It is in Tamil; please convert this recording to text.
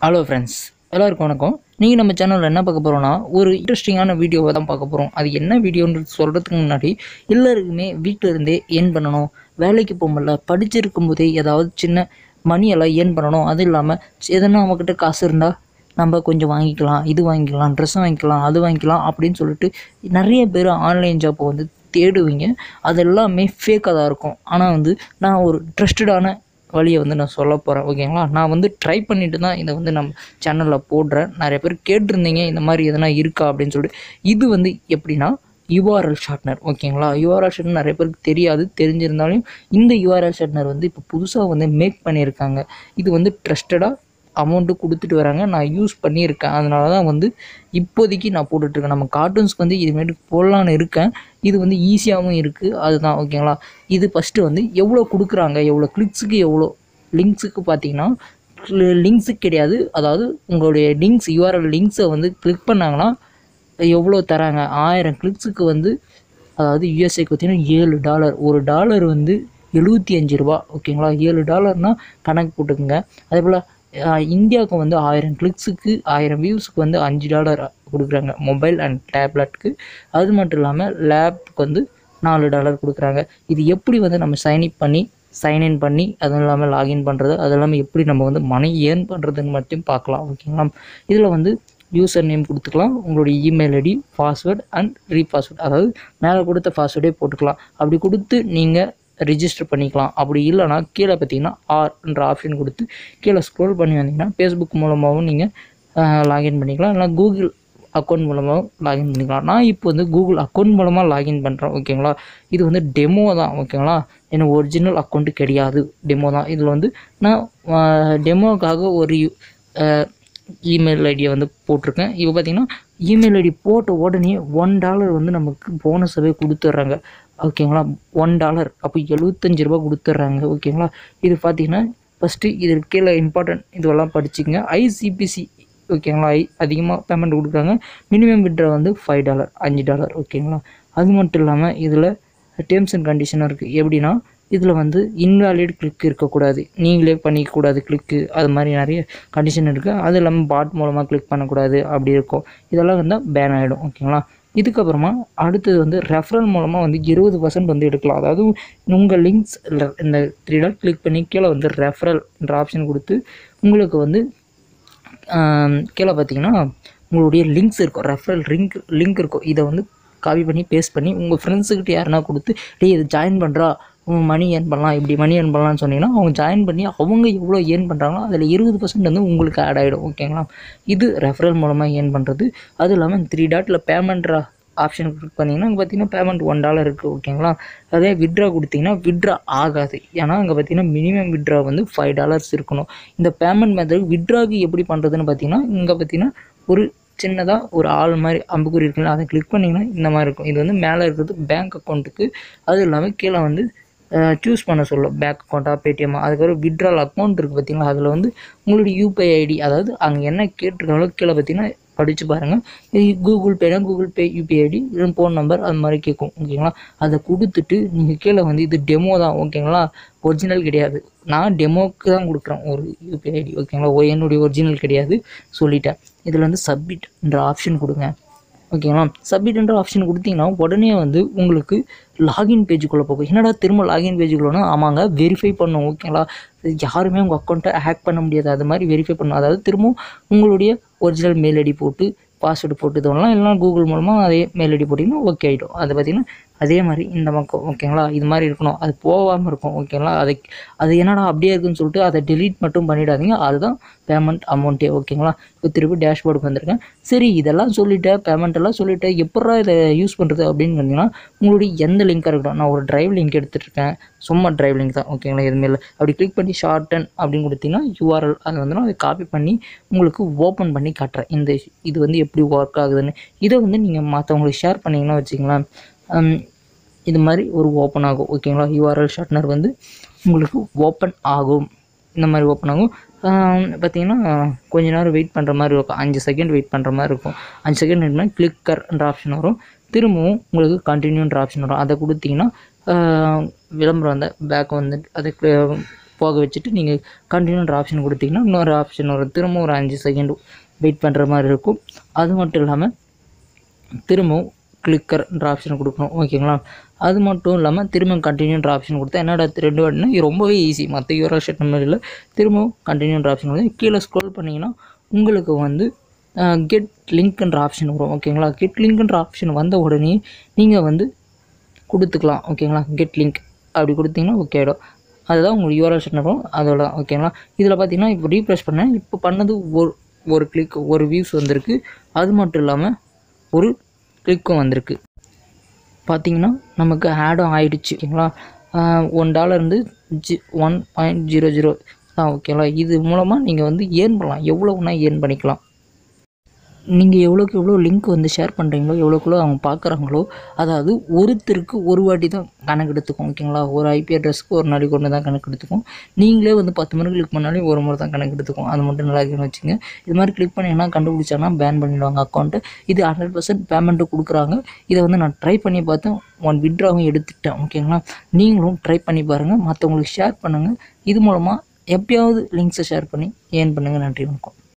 ஹலோ ஃப்ரெண்ட்ஸ் எல்லாருக்கும் வணக்கம் நீங்கள் நம்ம சேனலில் என்ன பார்க்க போகிறோம்னா ஒரு இன்ட்ரெஸ்டிங்கான வீடியோவை தான் பார்க்க போகிறோம் அது என்ன வீடியோன்றது சொல்கிறதுக்கு முன்னாடி எல்லாருக்குமே வீட்டில் இருந்தே ஏர்ன் பண்ணணும் வேலைக்கு போக முடியல படிச்சிருக்கும் போதே ஏதாவது சின்ன மணியெல்லாம் ஏர்ன் பண்ணணும் அது இல்லாமல் எதனா நம்மக்கிட்ட காசு இருந்தால் நம்ம கொஞ்சம் வாங்கிக்கலாம் இது வாங்கிக்கலாம் ட்ரெஸ் வாங்கிக்கலாம் அது வாங்கிக்கலாம் அப்படின்னு சொல்லிட்டு நிறைய பேர் ஆன்லைன் ஜாப்பை வந்து தேடுவீங்க அது எல்லாமே ஃபேக்காக தான் இருக்கும் ஆனால் வந்து நான் ஒரு ட்ரஸ்டடான வழியை வந்து நான் சொல்ல போகிறேன் ஓகேங்களா நான் வந்து ட்ரை பண்ணிட்டு தான் இதை வந்து நம்ம சேனலில் போடுறேன் நிறைய பேர் கேட்டிருந்தீங்க இந்த மாதிரி எதனா இருக்கா அப்படின்னு சொல்லிட்டு இது வந்து எப்படின்னா யூஆர்எல் ஷார்ட்னர் ஓகேங்களா யூஆர்எல் ஷார்ட்னர் நிறைய பேருக்கு தெரியாது தெரிஞ்சிருந்தாலும் இந்த யூஆர்எல் ஷார்ட்னர் வந்து இப்போ புதுசாக வந்து மேக் பண்ணியிருக்காங்க இது வந்து ட்ரஸ்டடாக அமௌண்ட்டு கொடுத்துட்டு வராங்க நான் யூஸ் பண்ணியிருக்கேன் அதனால தான் வந்து இப்போதைக்கு நான் போட்டுட்ருக்கேன் நம்ம கார்ட்டூன்ஸ்க்கு வந்து இதுமாரி போடலான்னு இருக்கேன் இது வந்து ஈஸியாகவும் இருக்குது அதுதான் ஓகேங்களா இது ஃபஸ்ட்டு வந்து எவ்வளோ கொடுக்குறாங்க எவ்வளோ கிளிக்ஸுக்கு எவ்வளோ லிங்க்ஸுக்கு பார்த்தீங்கன்னா லிங்க்ஸுக்கு கிடையாது அதாவது உங்களுடைய லிங்க்ஸ் யூஆர்எல் லிங்க்ஸை வந்து கிளிக் பண்ணாங்கன்னா எவ்வளோ தராங்க ஆயிரம் கிளிக்ஸுக்கு வந்து அதாவது யூஎஸ்ஏக்கு பார்த்தீங்கன்னா ஏழு டாலர் ஒரு டாலர் வந்து எழுபத்தி அஞ்சு ரூபா ஓகேங்களா ஏழு டாலர்னால் கணக்கு போட்டுக்கோங்க அதே போல் இந்தியாவுக்கு வந்து ஆயிரம் கிளிக்ஸுக்கு ஆயிரம் வியூஸுக்கு வந்து அஞ்சு டாலர் கொடுக்குறாங்க மொபைல் அண்ட் டேப்லெட்டுக்கு அது மட்டும் இல்லாமல் லேப்க்கு வந்து நாலு டாலர் கொடுக்குறாங்க இது எப்படி வந்து நம்ம சைன்இப் பண்ணி சைன்இன் பண்ணி அதுவும் இல்லாமல் லாகின் பண்ணுறது அது இல்லாமல் எப்படி நம்ம வந்து மணி ஏர்ன் பண்ணுறதுன்னு மட்டும் பார்க்கலாம் ஓகேங்களா இதில் வந்து யூசர் நேம் கொடுத்துக்கலாம் உங்களுடைய email ID password and repassword அதாவது மேலே கொடுத்த பாஸ்வேர்டே போட்டுக்கலாம் அப்படி கொடுத்து நீங்கள் ரிஜிஸ்டர் பண்ணிக்கலாம் அப்படி இல்லைனா கீழே பார்த்தீங்கன்னா ஆர்ன்ற ஆப்ஷன் கொடுத்து கீழே ஸ்க்ரோல் பண்ணி வந்தீங்கன்னா ஃபேஸ்புக் மூலமாகவும் நீங்கள் லாகின் பண்ணிக்கலாம் இல்லை கூகுள் அக்கௌண்ட் மூலமாகவும் லாகின் பண்ணிக்கலாம் நான் இப்போ வந்து கூகுள் அக்கௌண்ட் மூலமாக லாகின் பண்ணுறேன் ஓகேங்களா இது வந்து டெமோ தான் ஓகேங்களா எனக்கு ஒரிஜினல் அக்கௌண்ட்டு கிடையாது டெமோ தான் இதில் வந்து நான் டெமோக்காக ஒரு இமெயில் ஐடியை வந்து போட்டிருக்கேன் இப்போ பார்த்தீங்கன்னா இமெயில் ஐடி போட்ட உடனே ஒன் டாலர் வந்து நமக்கு போனஸாகவே கொடுத்துட்றாங்க ஓகேங்களா ஒன் டாலர் அப்போ எழுபத்தஞ்சு ரூபா கொடுத்துட்றாங்க ஓகேங்களா இது பார்த்தீங்கன்னா ஃபஸ்ட்டு இது கீழே இம்பார்ட்டன்ட் இதுவெல்லாம் படிச்சுங்க ஐசிபிசி ஓகேங்களா ஐ அதிகமாக பேமெண்ட் கொடுக்குறாங்க மினிமம் விட்ரா வந்து ஃபைவ் டாலர் அஞ்சு டாலர் ஓகேங்களா அது மட்டும் இல்லாமல் இதில் டேர்ம்ஸ் அண்ட் கண்டிஷனும் இருக்குது எப்படின்னா இதில் வந்து இன்வாலிட் கிளிக் இருக்கக்கூடாது நீங்களே பண்ணிக்கக்கூடாது கிளிக்கு அது மாதிரி நிறைய கண்டிஷன் இருக்குது அது இல்லாமல் பாட் மூலமாக கிளிக் பண்ணக்கூடாது அப்படி இருக்கும் இதெல்லாம் வந்து பேன் ஆகிடும் ஓகேங்களா இதுக்கப்புறமா அடுத்தது வந்து ரெஃபரல் மூலமாக வந்து இருபது பர்சன்ட் வந்து எடுக்கலாம் அதாவது உங்கள் லிங்க்ஸ் இந்த த்ரீ டாட் கிளிக் பண்ணி கீழே வந்து ரெஃபரல் என்ற ஆப்ஷன் கொடுத்து உங்களுக்கு வந்து கீழே பார்த்தீங்கன்னா உங்களுடைய லிங்க்ஸ் இருக்கும் ரெஃபரல் லிங்க் லிங்க் இருக்கும் இதை வந்து காப்பி பண்ணி பேஸ்ட் பண்ணி உங்கள் ஃப்ரெண்ட்ஸுக்கிட்ட யாருனா கொடுத்து டே இது ஜாயின் பண்ணுறா மணி ஏர்ன் பண்ணலாம் இப்படி மணி ஏர்ன் பண்ணலாம்னு சொன்னீங்கன்னா அவங்க ஜாயின் பண்ணி அவங்க எவ்வளோ ஏர்ன் பண்ணுறாங்களோ அதில் இருபது பர்சன்ட் வந்து உங்களுக்கு ஆட் ஆகிடும் ஓகேங்களா இது ரெஃபரல் மூலமாக ஏர்ன் பண்ணுறது அதுவும் இல்லாமல் த்ரீ டாட்டில் பேமெண்ட்ரா ஆப்ஷன் கிளிக் பண்ணிங்கன்னா அங்கே பார்த்தீங்கன்னா பேமெண்ட் ஒன் டாலர் இருக்குது ஓகேங்களா அதே விட்ரா கொடுத்தீங்கன்னா விட்ரா ஆகாது ஏன்னா அங்கே பார்த்தீங்கன்னா மினிமம் விட்ரா வந்து ஃபைவ் டாலர்ஸ் இருக்கணும் இந்த பேமெண்ட் மெத்தட் விட்ராக்கு எப்படி பண்ணுறதுன்னு பார்த்தீங்கன்னா இங்கே பார்த்தீங்கன்னா ஒரு சின்னதாக ஒரு ஆள் மாதிரி அம்புக்குறி இருக்குல்ல அதை கிளிக் பண்ணிங்கன்னா இந்த மாதிரி இருக்கும் இது வந்து மேலே இருக்கிறது பேங்க் அக்கௌண்ட்டுக்கு அதுவும் இல்லாமல் கீழே வந்து சூஸ் பண்ண சொல்லும் பேங்க் அக்கௌண்ட்டா பேடிஎம்மா அதுக்கப்புறம் விட்ரால் அக்கௌண்ட் இருக்குது பார்த்தீங்களா அதில் வந்து உங்களுடைய யூபிஐ ஐடி அதாவது அங்கே என்ன கேட்டிருக்காங்களோ கீழே பார்த்தீங்கன்னா படித்து பாருங்கள் இது கூகுள் பேனா Google Pay UPI ID phone number அது மாதிரி கேட்கும் ஓகேங்களா அதை கொடுத்துட்டு நீங்கள் கீழே வந்து இது டெமோ தான் ஓகேங்களா ஒரிஜினல் கிடையாது நான் டெமோக்கு தான் கொடுக்குறேன் ஒரு யூபிஐ ஐடி ஓகேங்களா என்னுடைய ஒரிஜினல் கிடையாது சொல்லிட்டேன் இதில் வந்து சப்மிட்ன்ற ஆப்ஷன் கொடுங்க ஓகேங்களா சப்மிட்ன்ற ஆப்ஷன் கொடுத்தீங்கன்னா உடனே வந்து உங்களுக்கு லாகின் பேஜுக்குள்ளே போகும் என்னடா திரும்ப லாகின் பேஜுக்குள்ளனா ஆமாங்க வெரிஃபை பண்ணும் ஓகேங்களா யாருமே உங்கள் அக்கௌண்ட்டை ஹேக் பண்ண முடியாது அது மாதிரி வெரிஃபை பண்ணும் அதாவது திரும்பவும் உங்களுடைய ஒரிஜினல் மெயில் ஐடி போட்டு பாஸ்வேர்டு போட்டு இது பண்ணலாம் இல்லைனா கூகுள் மூலமாக அதே மெயில் ஐடி போட்டிங்கன்னா ஓகே ஆகிடும் அது பார்த்திங்கன்னா அதே மாதிரி இந்த பக்கம் ஓகேங்களா இது மாதிரி இருக்கணும் அது போகாமல் இருக்கும் ஓகேங்களா அதை அது என்னடா அப்படியே இருக்குன்னு சொல்லிட்டு அதை டெலீட் மட்டும் பண்ணிடாதீங்க அதுதான் பேமெண்ட் அமௌண்ட்டே ஓகேங்களா இப்போ திருப்பி டேஷ்போர்டுக்கு வந்திருக்கேன் சரி இதெல்லாம் சொல்லிட்டேன் பேமெண்ட் எல்லாம் சொல்லிட்டேன் எப்படா இதை யூஸ் பண்ணுறது அப்படின்னு பார்த்தீங்கன்னா உங்களுடைய எந்த லிங்காக இருக்கட்டும் நான் ஒரு ட்ரைவ் லிங்க் எடுத்துகிட்ருக்கேன் சும்மா ட்ரைவ் லிங்க் தான் ஓகேங்களா எதுவுமே இல்லை அப்படி கிளிக் பண்ணி ஷார்ட்டன் அப்படின்னு கொடுத்தீங்கன்னா யூஆர்எல் அது வந்து அதை காப்பி பண்ணி உங்களுக்கு ஓப்பன் பண்ணி காட்டுறேன் இந்த இது வந்து எப்படி ஒர்க் ஆகுதுன்னு இதை வந்து நீங்கள் மற்றவங்களுக்கு ஷேர் பண்ணிங்கன்னா வச்சிங்களேன் இது மாதிரி ஒரு ஓப்பன் ஆகும் ஓகேங்களா யூஆர்எல் ஷார்ட்னர் வந்து உங்களுக்கு ஓப்பன் ஆகும் இந்த மாதிரி ஓப்பன் ஆகும் பார்த்தீங்கன்னா கொஞ்ச நேரம் வெயிட் பண்ணுற மாதிரி இருக்கும் அஞ்சு செகண்ட் வெயிட் பண்ணுற மாதிரி இருக்கும் அஞ்சு செகண்ட் வெயிட் பண்ணால் கிளிக்கர்ன்ற ஆப்ஷன் வரும் திரும்பவும் உங்களுக்கு கண்டினியூன்ற ஆப்ஷன் வரும் அதை கொடுத்தீங்கன்னா விளம்பரம் வந்து பேக் வந்து அதை போக வச்சுட்டு நீங்கள் கண்டினியூன்ற ஆப்ஷன் கொடுத்தீங்கன்னா இன்னொரு ஆப்ஷன் வரும் திரும்ப ஒரு அஞ்சு செகண்ட் வெயிட் பண்ணுற மாதிரி இருக்கும் அது மட்டும் இல்லாமல் திரும்பவும் கிளிக்கர்ன்ற ஆப்ஷன் கொடுக்கணும் ஓகேங்களா அது மட்டும் இல்லாமல் திரும்ப கண்டினியூன்ற ஆப்ஷன் கொடுத்தா என்னடா ரெண்டு வாட்டினா இது ரொம்பவே ஈஸி மற்ற யூஆர்எல் ஷெட் மாதிரியில் திரும்பவும் கண்டினியூன்ற ஆப்ஷன் கொடுத்து கீழே ஸ்க்ரோல் பண்ணிங்கன்னா உங்களுக்கு வந்து கெட் லிங்க்ன்ற ஆப்ஷன் வரும் ஓகேங்களா கெட் லிங்க்ன்ற ஆப்ஷன் வந்த உடனே நீங்கள் வந்து கொடுத்துக்கலாம் ஓகேங்களா கெட் லிங்க் அப்படி கொடுத்தீங்கன்னா ஓகே ஆகிடும் அதுதான் உங்களுக்கு யூஆர்எல் ஷெட் வரும் அதோட தான் ஓகேங்களா இதில் பார்த்தீங்கன்னா இப்போ ரீப்ரெஷ் பண்ணேன் இப்போ பண்ணது ஒரு ஒரு கிளிக் ஒரு வியூஸ் வந்திருக்கு அது மட்டும் இல்லாமல் ஒரு கிளிக்கும் வந்திருக்கு பார்த்தீங்கன்னா நமக்கு ஆடும் ஆயிடுச்சு ஓகேங்களா ஒன் டாலர் இருந்து ஜி ஒன் பாயிண்ட் ஜீரோ ஜீரோ தான் ஓகேங்களா இது மூலமாக நீங்கள் வந்து ஏர்ன் பண்ணலாம் எவ்வளோனா ஏர்ன் பண்ணிக்கலாம் நீங்கள் எவ்வளோக்கு எவ்வளோ லிங்க் வந்து ஷேர் பண்ணுறீங்களோ எவ்வளோக்குள்ளோ அவங்க பார்க்குறாங்களோ அதாவது ஒருத்தருக்கு ஒரு வாட்டி தான் கணக்கு எடுத்துக்கும் ஓகேங்களா ஒரு ஐபி அட்ரஸ்க்கு ஒரு நாளைக்கு ஒன்று தான் கணக்கு எடுத்துக்கும் நீங்களே வந்து பத்து முறை கிளிக் பண்ணாலே ஒரு முறை தான் கணக்கு எடுத்துக்கும் அது மட்டும் நல்லா இருக்குன்னு வச்சுங்க இது மாதிரி கிளிக் பண்ணிங்கன்னா கண்டுபிடிச்சாங்கன்னா பேன் பண்ணிடுவாங்க அக்கௌண்ட்டு இது ஹண்ட்ரட் பர்சன்ட் பேமெண்ட்டு கொடுக்குறாங்க இதை வந்து நான் ட்ரை பண்ணி பார்த்தேன் ஒன் விட்ராவும் எடுத்துட்டேன் ஓகேங்களா நீங்களும் ட்ரை பண்ணி பாருங்கள் மற்றவங்களுக்கு ஷேர் பண்ணுங்கள் இது மூலமாக எப்பயாவது லிங்க்ஸை ஷேர் பண்ணி ஏர்ன் பண்ணுங்கள் நன்றி வணக்கம்